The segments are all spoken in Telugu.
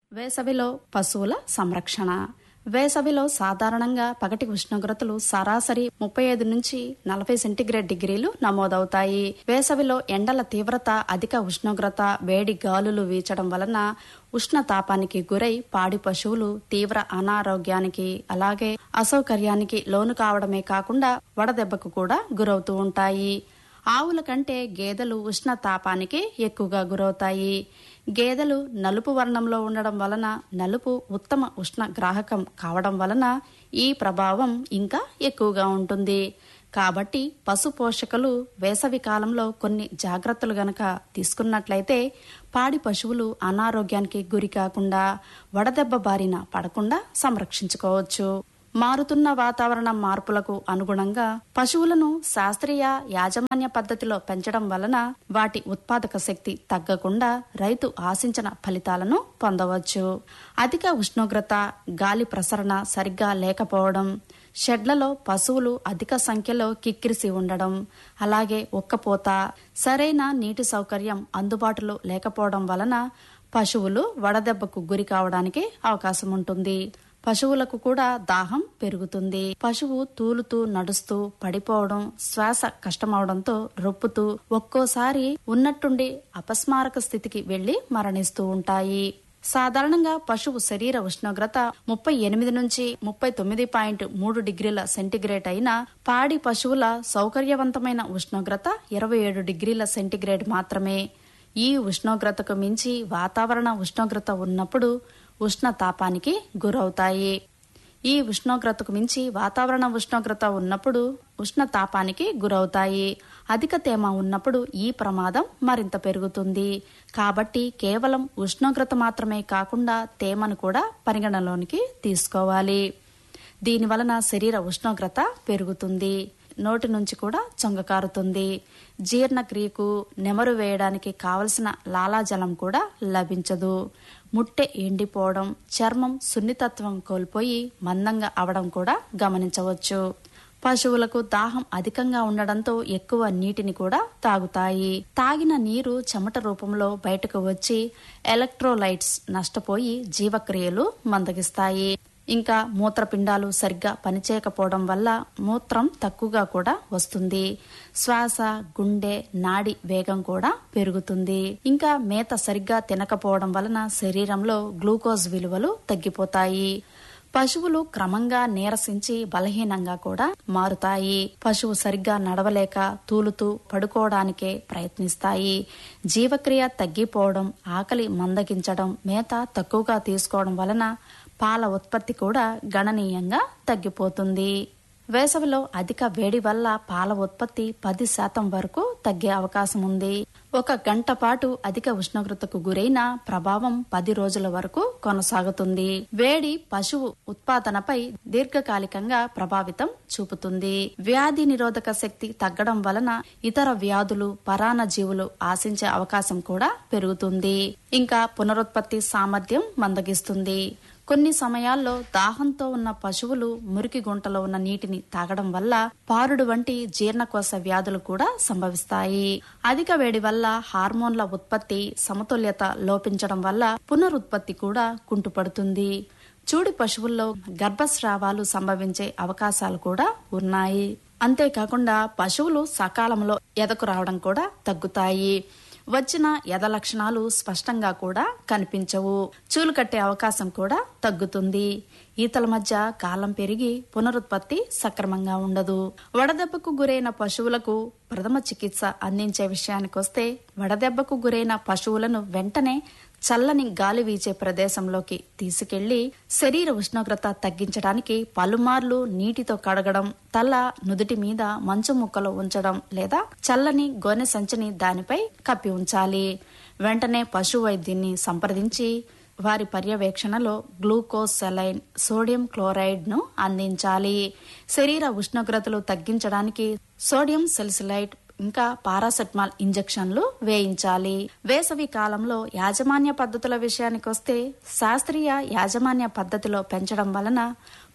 వేసవిలో పశువుల సంరక్షణ వేసవిలో సాధారణంగా పగటి ఉష్ణోగ్రతలు సరాసరి ముప్పై ఐదు నుంచి నలభై సెంటీగ్రేడ్ డిగ్రీలు నమోదవుతాయి వేసవిలో ఎండల తీవ్రత అధిక ఉష్ణోగ్రత వేడి గాలులు వీచడం వలన ఉష్ణతాపానికి గురై పాడి పశువులు తీవ్ర అనారోగ్యానికి అలాగే అసౌకర్యానికి లోను కావడమే కాకుండా వడదెబ్బకు కూడా గురవుతూ ఉంటాయి ఆవుల కంటే గేదెలు ఉష్ణతాపానికి ఎక్కువగా గురవుతాయి గేదెలు నలుపు వర్ణంలో ఉండడం వలన నలుపు ఉత్తమ ఉష్ణ గ్రాహకం కావడం వలన ఈ ప్రభావం ఇంకా ఎక్కువగా ఉంటుంది కాబట్టి పశు పోషకులు వేసవి కాలంలో కొన్ని జాగ్రత్తలు గనక తీసుకున్నట్లయితే పాడి పశువులు అనారోగ్యానికి గురి కాకుండా వడదెబ్బ బారిన పడకుండా సంరక్షించుకోవచ్చు మారుతున్న వాతావరణ మార్పులకు అనుగుణంగా పశువులను శాస్త్రీయ యాజమాన్య పద్ధతిలో పెంచడం వలన వాటి ఉత్పాదక శక్తి తగ్గకుండా రైతు ఆశించిన ఫలితాలను పొందవచ్చు అధిక ఉష్ణోగ్రత గాలి ప్రసరణ సరిగ్గా లేకపోవడం షెడ్లలో పశువులు అధిక సంఖ్యలో కిక్కిరిసి ఉండడం అలాగే ఉక్కపోత సరైన నీటి సౌకర్యం అందుబాటులో లేకపోవడం వలన పశువులు వడదెబ్బకు గురి కావడానికి అవకాశం ఉంటుంది పశువులకు కూడా దాహం పెరుగుతుంది పశువు తూలుతూ నడుస్తూ పడిపోవడం శ్వాస కష్టమవడంతో రొప్పుతూ ఒక్కోసారి ఉన్నట్టుండి అపస్మారక స్థితికి వెళ్లి మరణిస్తూ ఉంటాయి సాధారణంగా పశువు శరీర ఉష్ణోగ్రత ముప్పై ఎనిమిది నుంచి ముప్పై తొమ్మిది పాయింట్ మూడు డిగ్రీల సెంటీగ్రేడ్ అయిన పాడి పశువుల సౌకర్యవంతమైన ఉష్ణోగ్రత ఇరవై ఏడు డిగ్రీల సెంటీగ్రేడ్ మాత్రమే ఈ ఉష్ణోగ్రతకు మించి వాతావరణ ఉష్ణోగ్రత ఉన్నప్పుడు ఉష్ణతాపానికి గురవుతాయి ఈ ఉష్ణోగ్రతకు మించి వాతావరణ ఉష్ణోగ్రత ఉన్నప్పుడు ఉష్ణతాపానికి గురవుతాయి అధిక తేమ ఉన్నప్పుడు ఈ ప్రమాదం మరింత పెరుగుతుంది కాబట్టి కేవలం ఉష్ణోగ్రత మాత్రమే కాకుండా తేమను కూడా పరిగణలోనికి తీసుకోవాలి దీని వలన శరీర ఉష్ణోగ్రత పెరుగుతుంది నోటి నుంచి కూడా చొంగకారుతుంది జీర్ణక్రియకు నెమరు వేయడానికి కావలసిన లాలాజలం కూడా లభించదు ముట్టె ఎండిపోవడం చర్మం సున్నితత్వం కోల్పోయి మందంగా అవడం కూడా గమనించవచ్చు పశువులకు దాహం అధికంగా ఉండడంతో ఎక్కువ నీటిని కూడా తాగుతాయి తాగిన నీరు చెమట రూపంలో బయటకు వచ్చి ఎలక్ట్రోలైట్స్ నష్టపోయి జీవక్రియలు మందగిస్తాయి ఇంకా మూత్రపిండాలు సరిగ్గా పనిచేయకపోవడం వల్ల మూత్రం తక్కువగా కూడా వస్తుంది శ్వాస గుండె నాడి వేగం కూడా పెరుగుతుంది ఇంకా మేత సరిగ్గా తినకపోవడం వలన శరీరంలో గ్లూకోజ్ విలువలు తగ్గిపోతాయి పశువులు క్రమంగా నీరసించి బలహీనంగా కూడా మారుతాయి పశువు సరిగ్గా నడవలేక తూలుతూ పడుకోవడానికే ప్రయత్నిస్తాయి జీవక్రియ తగ్గిపోవడం ఆకలి మందగించడం మేత తక్కువగా తీసుకోవడం వలన పాల ఉత్పత్తి కూడా గణనీయంగా తగ్గిపోతుంది వేసవిలో అధిక వేడి వల్ల పాల ఉత్పత్తి పది శాతం వరకు తగ్గే అవకాశం ఉంది ఒక గంట పాటు అధిక ఉష్ణోగ్రతకు గురైన ప్రభావం పది రోజుల వరకు కొనసాగుతుంది వేడి పశువు ఉత్పాదనపై దీర్ఘకాలికంగా ప్రభావితం చూపుతుంది వ్యాధి నిరోధక శక్తి తగ్గడం వలన ఇతర వ్యాధులు పరాణ జీవులు ఆశించే అవకాశం కూడా పెరుగుతుంది ఇంకా పునరుత్పత్తి సామర్థ్యం మందగిస్తుంది కొన్ని సమయాల్లో దాహంతో ఉన్న పశువులు మురికి గుంటలో ఉన్న నీటిని తాగడం వల్ల పారుడు వంటి జీర్ణకోశ వ్యాధులు కూడా సంభవిస్తాయి అధిక వేడి వల్ల హార్మోన్ల ఉత్పత్తి సమతుల్యత లోపించడం వల్ల పునరుత్పత్తి కూడా కుంటుపడుతుంది చూడి పశువుల్లో గర్భస్రావాలు సంభవించే అవకాశాలు కూడా ఉన్నాయి అంతేకాకుండా పశువులు సకాలంలో ఎదకు రావడం కూడా తగ్గుతాయి వచ్చిన యథ లక్షణాలు స్పష్టంగా కూడా కనిపించవు చూలు కట్టే అవకాశం కూడా తగ్గుతుంది ఈతల మధ్య కాలం పెరిగి పునరుత్పత్తి సక్రమంగా ఉండదు వడదెబ్బకు గురైన పశువులకు ప్రథమ చికిత్స అందించే విషయానికొస్తే వడదెబ్బకు గురైన పశువులను వెంటనే చల్లని గాలి వీచే ప్రదేశంలోకి తీసుకెళ్లి శరీర ఉష్ణోగ్రత తగ్గించడానికి పలుమార్లు నీటితో కడగడం తల నుదుటి మీద మంచు ముక్కలు ఉంచడం లేదా చల్లని గోనె సంచిని దానిపై కప్పి ఉంచాలి వెంటనే పశు వైద్యుని సంప్రదించి వారి పర్యవేక్షణలో గ్లూకోజ్ సెలైన్ సోడియం క్లోరైడ్ ను అందించాలి శరీర ఉష్ణోగ్రతలు తగ్గించడానికి సోడియం సెల్సిలైట్ ఇంకా పారాసెటమాల్ ఇంజెక్షన్లు వేయించాలి వేసవి కాలంలో యాజమాన్య పద్ధతుల విషయానికొస్తే శాస్త్రీయ యాజమాన్య పద్ధతిలో పెంచడం వలన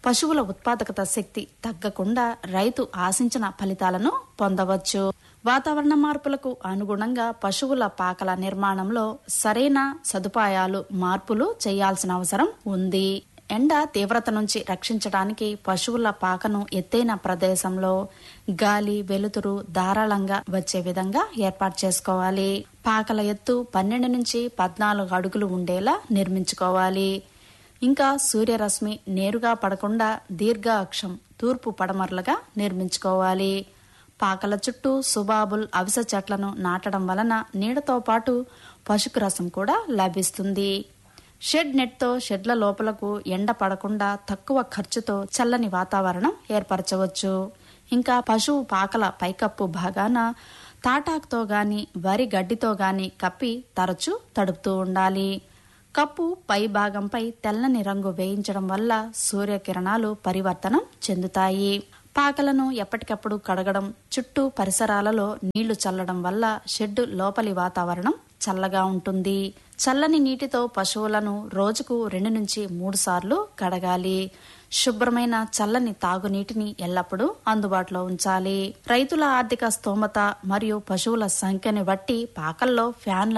పశువుల ఉత్పాదకత శక్తి తగ్గకుండా రైతు ఆశించిన ఫలితాలను పొందవచ్చు వాతావరణ మార్పులకు అనుగుణంగా పశువుల పాకల నిర్మాణంలో సరైన సదుపాయాలు మార్పులు చేయాల్సిన అవసరం ఉంది ఎండ తీవ్రత నుంచి రక్షించడానికి పశువుల పాకను ఎత్తైన ప్రదేశంలో గాలి వెలుతురు ధారాళంగా వచ్చే విధంగా ఏర్పాటు చేసుకోవాలి పాకల ఎత్తు పన్నెండు నుంచి పద్నాలుగు అడుగులు ఉండేలా నిర్మించుకోవాలి ఇంకా సూర్యరశ్మి నేరుగా పడకుండా దీర్ఘ అక్షం తూర్పు పడమరలుగా నిర్మించుకోవాలి పాకల చుట్టూ సుబాబుల్ అవిసె చెట్లను నాటడం వలన నీడతో పాటు పశుకు రసం కూడా లభిస్తుంది షెడ్ నెట్తో షెడ్ల లోపలకు ఎండ పడకుండా తక్కువ ఖర్చుతో చల్లని వాతావరణం ఏర్పరచవచ్చు ఇంకా పశువు పాకల పైకప్పు భాగాన తాటాకుతో గాని వరి గడ్డితో గాని కప్పి తరచూ తడుపుతూ ఉండాలి కప్పు పై భాగంపై తెల్లని రంగు వేయించడం వల్ల సూర్యకిరణాలు పరివర్తనం చెందుతాయి పాకలను ఎప్పటికప్పుడు కడగడం చుట్టూ పరిసరాలలో నీళ్లు చల్లడం వల్ల షెడ్డు లోపలి వాతావరణం చల్లగా ఉంటుంది చల్లని నీటితో పశువులను రోజుకు రెండు నుంచి మూడు సార్లు కడగాలి శుభ్రమైన చల్లని తాగునీటిని ఎల్లప్పుడూ అందుబాటులో ఉంచాలి రైతుల ఆర్థిక స్తోమత మరియు పశువుల సంఖ్యని బట్టి పాకల్లో ఫ్యాన్ల